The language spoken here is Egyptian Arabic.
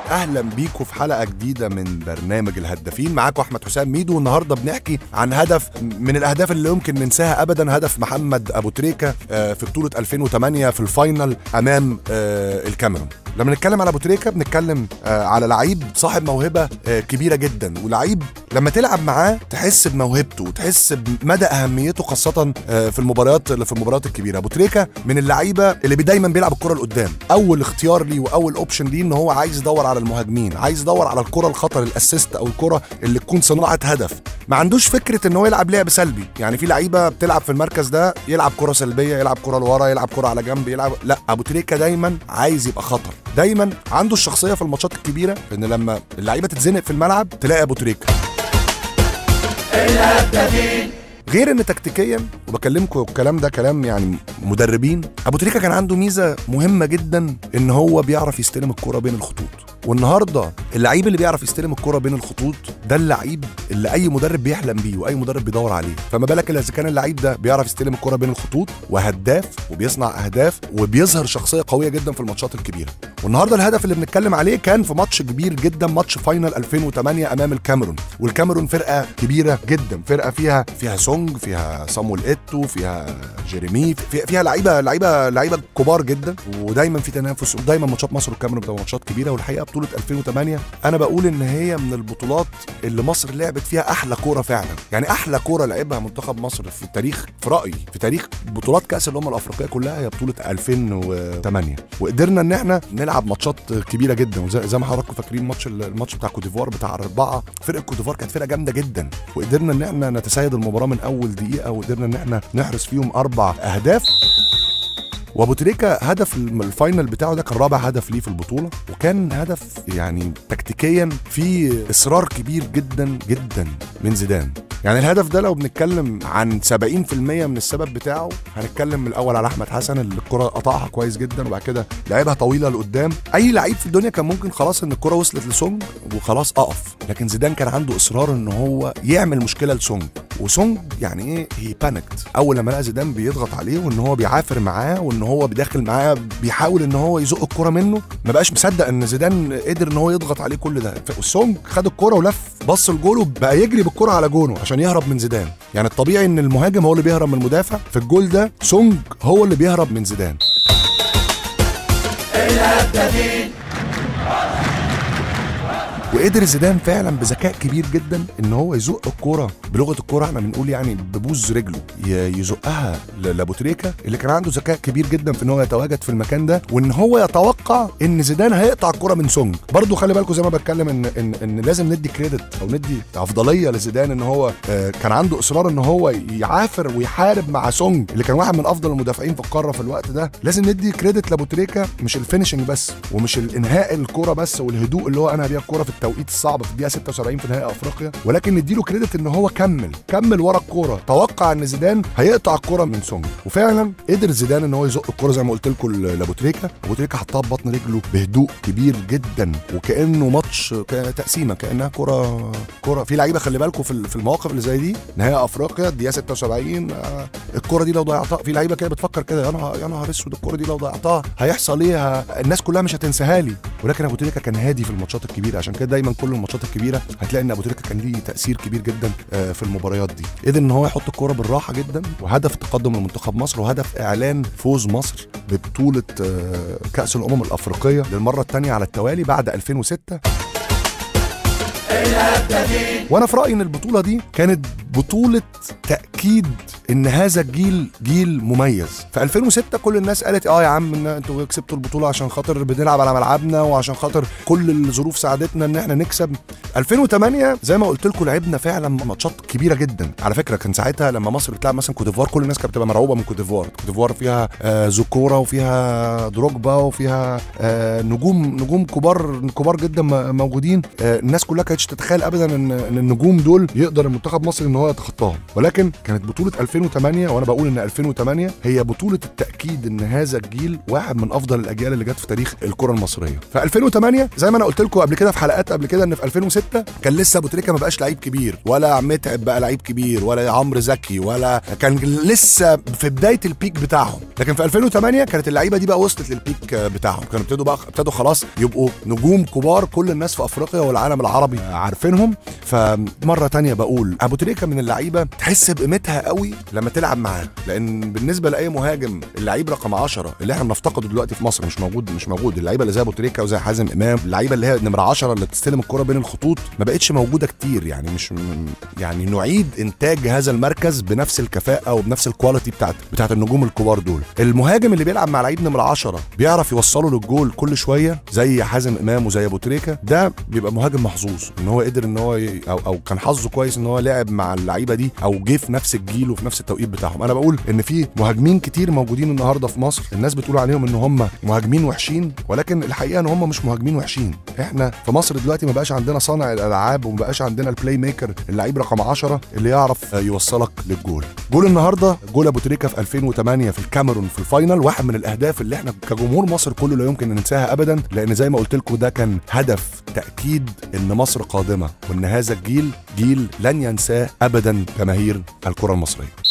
اهلا بيكم في حلقه جديده من برنامج الهدافين معاكم احمد حسام ميدو والنهارده بنحكي عن هدف من الاهداف اللي يمكن ننساها ابدا هدف محمد ابو تريكه آه، في بطوله 2008 في الفاينل امام آه، الكاميرون لما نتكلم على ابو تريكه بنتكلم آه، على لعيب صاحب موهبه آه، كبيره جدا ولعيب لما تلعب معاه تحس بموهبته وتحس بمدى اهميته خاصه آه، في المباريات في المباريات الكبيره ابو تريكه من اللعيبه اللي بي- دايما بيلعب الكره لقدام اول اختيار ليه واول اوبشن ليه ان هو عايز يدور على المهاجمين عايز يدور على الكره الخطر الاسيست او الكره اللي تكون صناعه هدف ما عندوش فكره ان هو يلعب لعب سلبي يعني في لعيبه بتلعب في المركز ده يلعب كره سلبيه يلعب كره لورا يلعب كره على جنب يلعب لا ابو تريكه دايما عايز يبقى خطر دايما عنده الشخصيه في الماتشات الكبيره ان لما اللعيبه تتزنق في الملعب تلاقي ابو تريكه غير ان تكتيكيا وبكلمكم الكلام ده كلام يعني مدربين ابو تريكه كان عنده ميزه مهمه جدا ان هو بيعرف يستلم الكره بين الخطوط والنهارده اللعيب اللي بيعرف يستلم الكره بين الخطوط ده اللعيب اللي اي مدرب بيحلم بيه واي مدرب بيدور عليه فما بالك اذا كان اللعيب ده بيعرف يستلم الكره بين الخطوط وهداف وبيصنع اهداف وبيظهر شخصيه قويه جدا في الماتشات الكبيره والنهارده الهدف اللي بنتكلم عليه كان في ماتش كبير جدا ماتش فاينل 2008 امام الكاميرون والكاميرون فرقه كبيره جدا فرقه فيها فيها سونج فيها صامويل ايتو فيها جيريمي فيها, فيها لعيبه لعيبه لعيبه كبار جدا ودايما في تنافس ودايما ماتشات مصر والكاميرون بتبقى ماتشات كبيره والحقيقه بطوله 2008 انا بقول ان هي من البطولات اللي مصر لعبت فيها احلى كوره فعلا يعني احلى كوره لعبها منتخب مصر في التاريخ في رايي في تاريخ بطولات كاس الامم الافريقيه كلها هي بطوله 2008 وقدرنا ان احنا نلعب ماتشات كبيره جدا وزي زي ما حضراتكم فاكرين ماتش الماتش بتاع كوتيفوار بتاع اربعه فرقه كوتيفوار كانت فرقه جامده جدا وقدرنا ان احنا نتسيد المباراه من اول دقيقه وقدرنا ان احنا نحرز فيهم اربع اهداف وابو تريكه هدف الم- الفاينل بتاعه ده كان رابع هدف ليه في البطوله وكان هدف يعني تكتيكيا فيه اصرار كبير جدا جدا من زيدان يعني الهدف ده لو بنتكلم عن 70% من السبب بتاعه هنتكلم من الاول على احمد حسن اللي الكره قطعها كويس جدا وبعد كده لعبها طويله لقدام اي لعيب في الدنيا كان ممكن خلاص ان الكره وصلت لسونج وخلاص اقف لكن زيدان كان عنده اصرار ان هو يعمل مشكله لسونج وسونج يعني ايه هي بانكت اول لما لقى زيدان بيضغط عليه وان هو بيعافر معاه وان هو بيدخل معاه بيحاول ان هو يزق الكره منه ما بقاش مصدق ان زيدان قدر ان هو يضغط عليه كل ده والسونج خد الكره ولف بص لجوله بقى يجري بالكره على جونه عشان يهرب من زيدان يعني الطبيعي ان المهاجم هو اللي بيهرب من المدافع في الجول ده سونج هو اللي بيهرب من زيدان وقدر زيدان فعلا بذكاء كبير جدا ان هو يزق الكوره بلغه الكوره احنا بنقول يعني ببوز رجله ي- يزقها ل- لابو تريكه اللي كان عنده ذكاء كبير جدا في ان هو يتواجد في المكان ده وان هو يتوقع ان زيدان هيقطع الكوره من سونج برضو خلي بالكم زي ما بتكلم ان ان, إن لازم ندي كريدت او ندي افضليه لزيدان ان هو آه، كان عنده اصرار ان هو يعافر ويحارب مع سونج اللي كان واحد من افضل المدافعين في القاره في الوقت ده لازم ندي كريدت لابو تريكه مش الفينشنج بس ومش الانهاء الكوره بس والهدوء اللي هو انهى بيها الكوره في التوقيت الصعب في الدقيقه 76 في نهائي افريقيا ولكن نديله كريدت ان هو كمل كمل ورا الكوره توقع ان زيدان هيقطع الكوره من سونج وفعلا قدر زيدان ان هو يزق الكوره زي ما قلت لكم ل- لابو تريكه ابو تريكه حطها ببطن رجله بهدوء كبير جدا وكانه ماتش ك- تقسيمه كانها كوره كوره في لعيبه خلي بالكم في ال- في المواقف اللي زي دي نهائي افريقيا الدقيقه 76 آه، الكوره دي لو ضيعتها في لعيبه كده بتفكر كده يا نهار يا نهار اسود الكوره دي لو ضيعتها هيحصل ايه ه- الناس كلها مش هتنساها لي ولكن ابو تريكه كان هادي في الماتشات الكبيره عشان كده دايما كل الماتشات الكبيره هتلاقي ان ابو تريكه كان ليه تاثير كبير جدا آه، في المباريات دي قدر ان هو يحط الكوره بالراحه جدا وهدف تقدم لمنتخب مصر وهدف اعلان فوز مصر ببطوله آه، كاس الامم الافريقيه للمره الثانيه على التوالي بعد 2006 وانا في رايي ان البطوله دي كانت بطوله تاكيد ان هذا الجيل جيل مميز في 2006 كل الناس قالت اه يا عم إن انتوا كسبتوا البطوله عشان خاطر بنلعب على ملعبنا وعشان خاطر كل الظروف ساعدتنا ان احنا نكسب 2008 زي ما قلت لكم لعبنا فعلا ماتشات كبيره جدا على فكره كان ساعتها لما مصر بتلعب مثلا كوتيفوار كل الناس كانت بتبقى مرعوبه من كوتيفوار كوتيفوار فيها آه زوكورا وفيها دروجبا وفيها آه نجوم نجوم كبار كبار جدا م- موجودين آه الناس كلها كانتش تتخيل ابدا ان ان النجوم دول يقدر المنتخب مصر ان هو يتخطاهم ولكن كانت بطوله 2008 2008 وانا بقول ان 2008 هي بطوله التاكيد ان هذا الجيل واحد من افضل الاجيال اللي جت في تاريخ الكره المصريه في 2008 زي ما انا قلت لكم قبل كده في حلقات قبل كده ان في 2006 كان لسه ابو تريكه ما بقاش لعيب كبير ولا متعب بقى لعيب كبير ولا عمرو زكي ولا كان لسه في بدايه البيك بتاعهم لكن في 2008 كانت اللعيبه دي بقى وصلت للبيك بتاعهم كانوا ابتدوا بقى ابتدوا خلاص يبقوا نجوم كبار كل الناس في افريقيا والعالم العربي عارفينهم فمره تانية بقول ابو تريكه من اللعيبه تحس بقيمتها قوي لما تلعب معاه لان بالنسبه لاي مهاجم اللعيب رقم 10 اللي احنا بنفتقده دلوقتي في مصر مش موجود مش موجود اللعيبه اللي زي ابو تريكه وزي حازم امام اللعيبه اللي هي نمره 10 اللي بتستلم الكره بين الخطوط ما بقتش موجوده كتير يعني مش يعني نعيد انتاج هذا المركز بنفس الكفاءه وبنفس الكواليتي بتاعت بتاعت النجوم الكبار دول المهاجم اللي بيلعب مع لعيب نمره 10 بيعرف يوصله للجول كل شويه زي حازم امام وزي ابو تريكه ده بيبقى مهاجم محظوظ ان هو قدر ان هو ي... او او كان حظه كويس ان هو لعب مع اللعيبه دي او جه في نفس الجيل وفي نفس التوقيت بتاعهم انا بقول ان في مهاجمين كتير موجودين النهارده في مصر الناس بتقول عليهم ان هم مهاجمين وحشين ولكن الحقيقه ان هم مش مهاجمين وحشين احنا في مصر دلوقتي ما بقاش عندنا صانع الالعاب وما بقاش عندنا البلاي ميكر اللعيب رقم 10 اللي يعرف يوصلك للجول جول النهارده جول ابو تريكه في 2008 في الكاميرون في الفاينل واحد من الاهداف اللي احنا كجمهور مصر كله لا يمكن ننساها ابدا لان زي ما قلت لكم ده كان هدف تاكيد ان مصر قادمه وان هذا الجيل جيل لن ينساه ابدا جماهير الكره المصريه